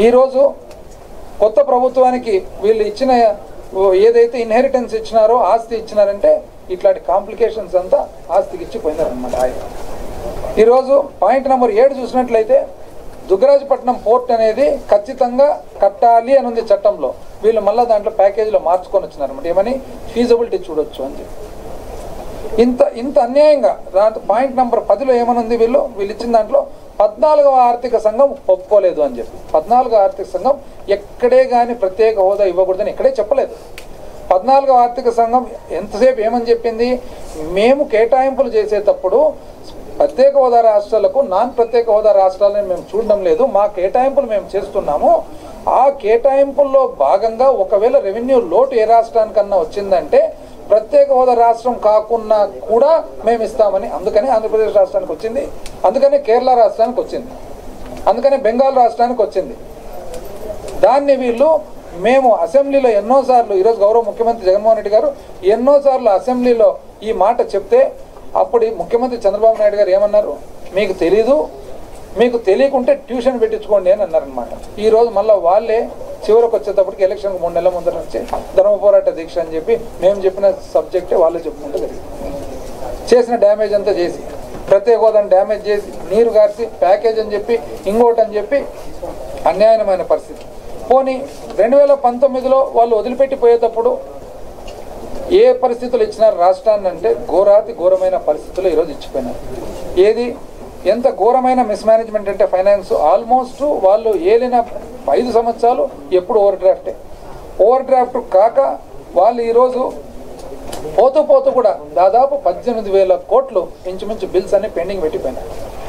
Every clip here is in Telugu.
ఈరోజు కొత్త ప్రభుత్వానికి వీళ్ళు ఇచ్చిన ఓ ఏదైతే ఇన్హెరిటెన్స్ ఇచ్చినారో ఆస్తి ఇచ్చినారంటే ఇట్లాంటి కాంప్లికేషన్స్ అంతా ఆస్తికి ఇచ్చి పోయినారనమాట ఆయన ఈరోజు పాయింట్ నెంబర్ ఏడు చూసినట్లయితే దుగ్గరాజపట్నం పోర్ట్ అనేది ఖచ్చితంగా కట్టాలి అని ఉంది చట్టంలో వీళ్ళు మళ్ళీ దాంట్లో ప్యాకేజీలో మార్చుకొని వచ్చినారన్నమాట ఏమని ఫీజబిలిటీ చూడొచ్చు అని చెప్పి ఇంత ఇంత అన్యాయంగా దాంట్లో పాయింట్ నెంబర్ పదిలో ఏమనుంది వీళ్ళు వీళ్ళు ఇచ్చిన దాంట్లో పద్నాలుగవ ఆర్థిక సంఘం ఒప్పుకోలేదు అని చెప్పి పద్నాలుగవ ఆర్థిక సంఘం ఎక్కడే కానీ ప్రత్యేక హోదా ఇవ్వకూడదని ఎక్కడే చెప్పలేదు పద్నాలుగవ ఆర్థిక సంఘం ఎంతసేపు ఏమని చెప్పింది మేము కేటాయింపులు చేసేటప్పుడు ప్రత్యేక హోదా రాష్ట్రాలకు నాన్ ప్రత్యేక హోదా రాష్ట్రాలను మేము చూడడం లేదు మా కేటాయింపులు మేము చేస్తున్నాము ఆ కేటాయింపుల్లో భాగంగా ఒకవేళ రెవెన్యూ లోటు ఏ రాష్ట్రానికన్నా వచ్చిందంటే ప్రత్యేక హోదా రాష్ట్రం కాకుండా కూడా మేము ఇస్తామని అందుకని ఆంధ్రప్రదేశ్ రాష్ట్రానికి వచ్చింది అందుకని కేరళ రాష్ట్రానికి వచ్చింది అందుకని బెంగాల్ రాష్ట్రానికి వచ్చింది దాన్ని వీళ్ళు మేము అసెంబ్లీలో ఎన్నోసార్లు ఈరోజు గౌరవ ముఖ్యమంత్రి జగన్మోహన్ రెడ్డి గారు ఎన్నోసార్లు అసెంబ్లీలో ఈ మాట చెప్తే అప్పుడు ఈ ముఖ్యమంత్రి చంద్రబాబు నాయుడు గారు ఏమన్నారు మీకు తెలీదు మీకు తెలియకుంటే ట్యూషన్ పెట్టించుకోండి అని అన్నారనమాట ఈ రోజు మళ్ళీ వాళ్ళే చివరికి వచ్చేటప్పటికి ఎలక్షన్కి మూడు నెలల ముందర నుంచి ధర్మ పోరాట దీక్ష అని చెప్పి మేము చెప్పిన సబ్జెక్టే వాళ్ళే చెప్పుకుంటూ జరిగింది చేసిన డ్యామేజ్ అంతా చేసి ప్రత్యేక హోదాను డ్యామేజ్ చేసి నీరు గార్చి ప్యాకేజ్ అని చెప్పి ఇంకోటి అని చెప్పి అన్యాయమైన పరిస్థితి పోనీ రెండు వేల పంతొమ్మిదిలో వాళ్ళు వదిలిపెట్టి పోయేటప్పుడు ఏ పరిస్థితులు ఇచ్చినారు రాష్ట్రాన్ని అంటే ఘోరాతి ఘోరమైన పరిస్థితులు ఈరోజు ఇచ్చిపోయినారు ఏది ఎంత ఘోరమైన మిస్మేనేజ్మెంట్ అంటే ఫైనాన్స్ ఆల్మోస్ట్ వాళ్ళు ఏలిన ఐదు సంవత్సరాలు ఎప్పుడు ఓవర్ డ్రాఫ్టే ఓవర్ డ్రాఫ్ట్ కాక వాళ్ళు ఈరోజు పోతూ పోతూ కూడా దాదాపు పద్దెనిమిది వేల కోట్లు ఇంచుమించు బిల్స్ అన్ని పెండింగ్ పెట్టిపోయినాయి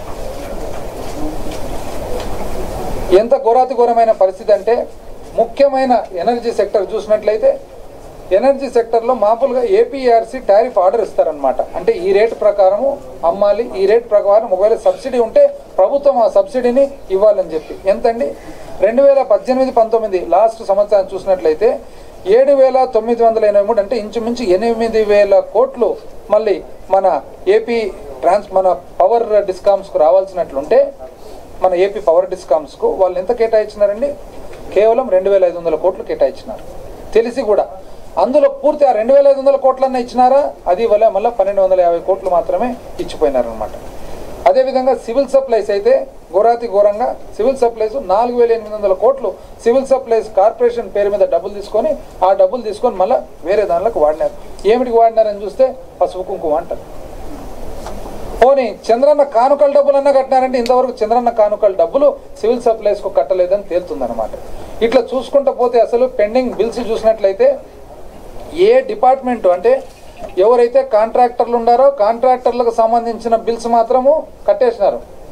ఎంత ఘోరాతి ఘోరమైన పరిస్థితి అంటే ముఖ్యమైన ఎనర్జీ సెక్టర్ చూసినట్లయితే ఎనర్జీ సెక్టర్లో మామూలుగా ఏపీఆర్సీ టారిఫ్ ఆర్డర్ ఇస్తారనమాట అంటే ఈ రేటు ప్రకారము అమ్మాలి ఈ రేట్ ప్రకారం ఒకవేళ సబ్సిడీ ఉంటే ప్రభుత్వం ఆ సబ్సిడీని ఇవ్వాలని చెప్పి ఎంతండి రెండు వేల పద్దెనిమిది పంతొమ్మిది లాస్ట్ సంవత్సరం చూసినట్లయితే ఏడు వేల తొమ్మిది వందల ఎనభై మూడు అంటే ఇంచుమించు ఎనిమిది వేల కోట్లు మళ్ళీ మన ఏపీ ట్రాన్స్ మన పవర్ డిస్కామ్స్కు రావాల్సినట్లుంటే మన ఏపీ పవర్ డిస్కామ్స్కు వాళ్ళు ఎంత కేటాయించినారండి కేవలం రెండు వేల ఐదు వందల కోట్లు కేటాయించినారు తెలిసి కూడా అందులో పూర్తి ఆ రెండు వేల ఐదు వందల కోట్లన్నా ఇచ్చినారా అది వల్ల మళ్ళీ పన్నెండు వందల యాభై కోట్లు మాత్రమే ఇచ్చిపోయినారనమాట అదేవిధంగా సివిల్ సప్లైస్ అయితే ఘోరాతి ఘోరంగా సివిల్ సప్లైస్ నాలుగు వేల ఎనిమిది వందల కోట్లు సివిల్ సప్లైస్ కార్పొరేషన్ పేరు మీద డబ్బులు తీసుకొని ఆ డబ్బులు తీసుకొని మళ్ళీ వేరే దానిలోకి వాడినారు ఏమిటికి వాడినారని చూస్తే పసుపు కుంకుమ అంటారు పోనీ చంద్రన్న కానుకల డబ్బులు అన్న కట్టినారంటే ఇంతవరకు చంద్రన్న కానుకల డబ్బులు సివిల్ సప్లైస్కు కట్టలేదని తేలుతుందన్నమాట ఇట్లా చూసుకుంటూ పోతే అసలు పెండింగ్ బిల్స్ చూసినట్లయితే ఏ డిపార్ట్మెంట్ అంటే ఎవరైతే కాంట్రాక్టర్లు ఉండారో కాంట్రాక్టర్లకు సంబంధించిన బిల్స్ మాత్రము కట్టేసినారు